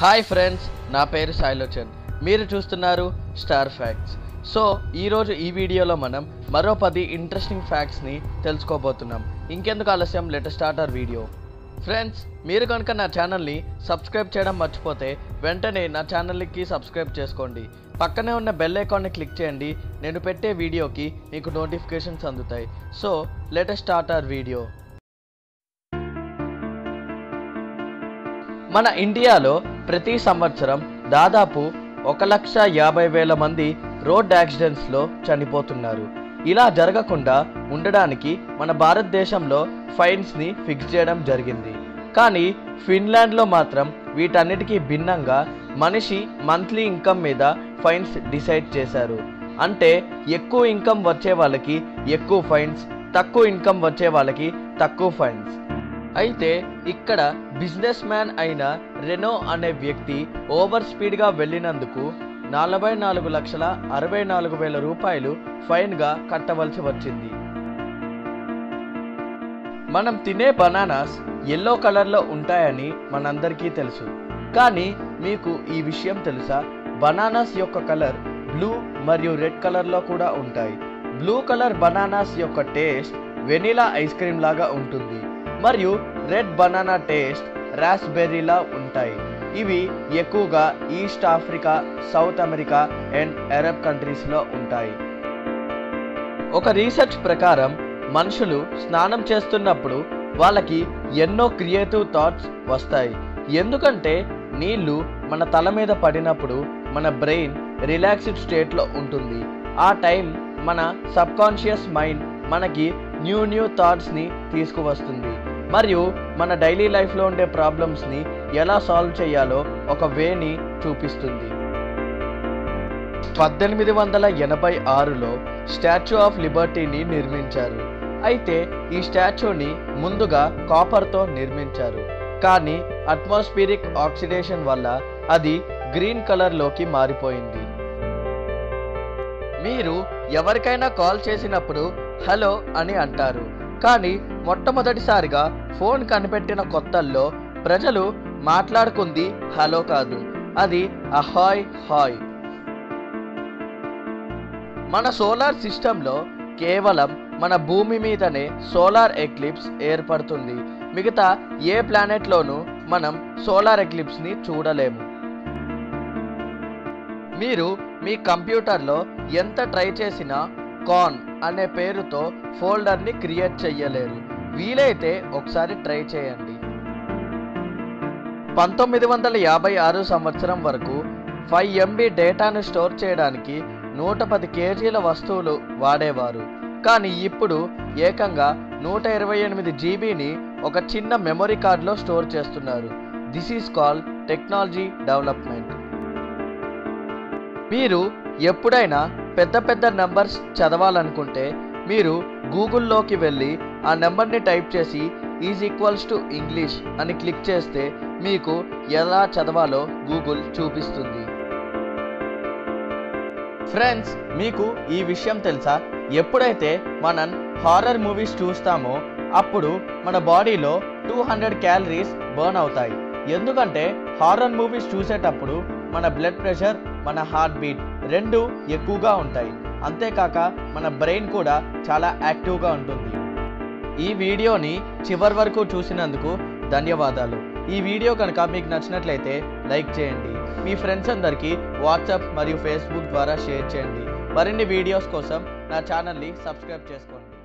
hi friends నా పేరు సాయిలోచన్ మీరు చూస్తున్నారు స్టార్ ఫ్యాక్ట్స్ సో ఈరోజు ఈ వీడియోలో మనం మరో పది ఇంట్రెస్టింగ్ ఫ్యాక్ట్స్ని తెలుసుకోబోతున్నాం ఇంకెందుకు ఆలస్యం let start our video friends మీరు కనుక నా ఛానల్ని సబ్స్క్రైబ్ చేయడం మర్చిపోతే వెంటనే నా ఛానల్కి సబ్స్క్రైబ్ చేసుకోండి పక్కనే ఉన్న బెల్ ఐకాన్ని క్లిక్ చేయండి నేను పెట్టే వీడియోకి మీకు నోటిఫికేషన్స్ అందుతాయి so let start our video మన ఇండియాలో ప్రతి సంవత్సరం దాదాపు ఒక లక్ష యాభై వేల మంది రోడ్ యాక్సిడెంట్స్లో చనిపోతున్నారు ఇలా జరగకుండా ఉండడానికి మన భారతదేశంలో ఫైన్స్ని ఫిక్స్ చేయడం జరిగింది కానీ ఫిన్లాండ్లో మాత్రం వీటన్నిటికీ భిన్నంగా మనిషి మంత్లీ ఇన్కమ్ మీద ఫైన్స్ డిసైడ్ చేశారు అంటే ఎక్కువ ఇన్కమ్ వచ్చే వాళ్ళకి ఎక్కువ ఫైన్స్ తక్కువ ఇన్కమ్ వచ్చే వాళ్ళకి తక్కువ ఫైన్స్ అయితే ఇక్కడ బిజినెస్ మ్యాన్ అయిన రెనో అనే వ్యక్తి ఓవర్ స్పీడ్గా వెళ్ళినందుకు నలభై నాలుగు లక్షల అరవై నాలుగు వేల రూపాయలు ఫైన్గా కట్టవలసి వచ్చింది మనం తినే బనానాస్ ఎల్లో కలర్లో ఉంటాయని మనందరికీ తెలుసు కానీ మీకు ఈ విషయం తెలుసా బనానాస్ యొక్క కలర్ బ్లూ మరియు రెడ్ కలర్లో కూడా ఉంటాయి బ్లూ కలర్ బనానాస్ యొక్క టేస్ట్ వెనిలా ఐస్ క్రీమ్ లాగా ఉంటుంది మరియు రెడ్ బనానా టేస్ట్ రాస్బెర్రీలా ఉంటాయి ఇవి ఎక్కువగా East Africa South America and Arab కంట్రీస్లో ఉంటాయి ఒక రీసెర్చ్ ప్రకారం మనుషులు స్నానం చేస్తున్నప్పుడు వాళ్ళకి ఎన్నో క్రియేటివ్ థాట్స్ వస్తాయి ఎందుకంటే నీళ్లు మన తల మీద పడినప్పుడు మన బ్రెయిన్ రిలాక్స్డ్ స్టేట్లో ఉంటుంది ఆ టైం మన సబ్కాన్షియస్ మైండ్ మనకి న్యూ న్యూ థాట్స్ని తీసుకువస్తుంది మరియు మన డైలీ లైఫ్లో ఉండే ప్రాబ్లమ్స్ని ఎలా సాల్వ్ చేయాలో ఒక వేని చూపిస్తుంది పద్దెనిమిది వందల ఎనభై ఆరులో స్టాచ్యూ ఆఫ్ లిబర్టీని నిర్మించారు అయితే ఈ స్టాచ్యూని ముందుగా కాపర్తో నిర్మించారు కానీ అట్మాస్ఫిరిక్ ఆక్సిడేషన్ వల్ల అది గ్రీన్ కలర్లోకి మారిపోయింది మీరు ఎవరికైనా కాల్ చేసినప్పుడు హలో అని అంటారు కానీ మొట్టమొదటిసారిగా ఫోన్ కనిపెట్టిన కొత్తల్లో ప్రజలు మాట్లాడుకుంది హలో కాదు అది అహాయ్ హాయ్ మన సోలార్ సిస్టంలో కేవలం మన భూమి మీదనే సోలార్ ఎక్లిప్స్ ఏర్పడుతుంది మిగతా ఏ ప్లానెట్లోనూ మనం సోలార్ ఎక్లిప్స్ని చూడలేము మీరు మీ కంప్యూటర్లో ఎంత ట్రై చేసినా కాన్ అనే పేరుతో ఫోల్డర్ని క్రియేట్ చెయ్యలేరు వీలైతే ఒకసారి ట్రై చేయండి పంతొమ్మిది వందల యాభై ఆరు సంవత్సరం వరకు ఫైవ్ ఎంబీ డేటాను స్టోర్ చేయడానికి నూట పది కేజీల వస్తువులు వాడేవారు కానీ ఇప్పుడు ఏకంగా నూట ఇరవై ఎనిమిది జీబీని ఒక చిన్న మెమొరీ కార్డులో స్టోర్ చేస్తున్నారు this is call technology development మీరు ఎప్పుడైనా పెద్ద పెద్ద నెంబర్స్ చదవాలనుకుంటే మీరు గూగుల్లోకి వెళ్ళి ఆ నెంబర్ని టైప్ చేసి ఈజ్ ఈక్వల్స్ టు ఇంగ్లీష్ అని క్లిక్ చేస్తే మీకు ఎలా చదవాలో గూగుల్ చూపిస్తుంది ఫ్రెండ్స్ మీకు ఈ విషయం తెలుసా ఎప్పుడైతే మనం హారర్ మూవీస్ చూస్తామో అప్పుడు మన బాడీలో టూ హండ్రెడ్ క్యాలరీస్ బర్న్ అవుతాయి ఎందుకంటే హారర్ మూవీస్ చూసేటప్పుడు మన బ్లడ్ ప్రెషర్ మన హార్ట్ బీట్ రెండు ఎక్కువగా ఉంటాయి అంతేకాక మన బ్రెయిన్ కూడా చాలా యాక్టివ్గా ఉంటుంది ఈ వీడియోని చివరి వరకు చూసినందుకు ధన్యవాదాలు ఈ వీడియో కనుక మీకు నచ్చినట్లయితే లైక్ చేయండి మీ ఫ్రెండ్స్ అందరికీ వాట్సాప్ మరియు ఫేస్బుక్ ద్వారా షేర్ చేయండి మరిన్ని వీడియోస్ కోసం నా ఛానల్ని సబ్స్క్రైబ్ చేసుకోండి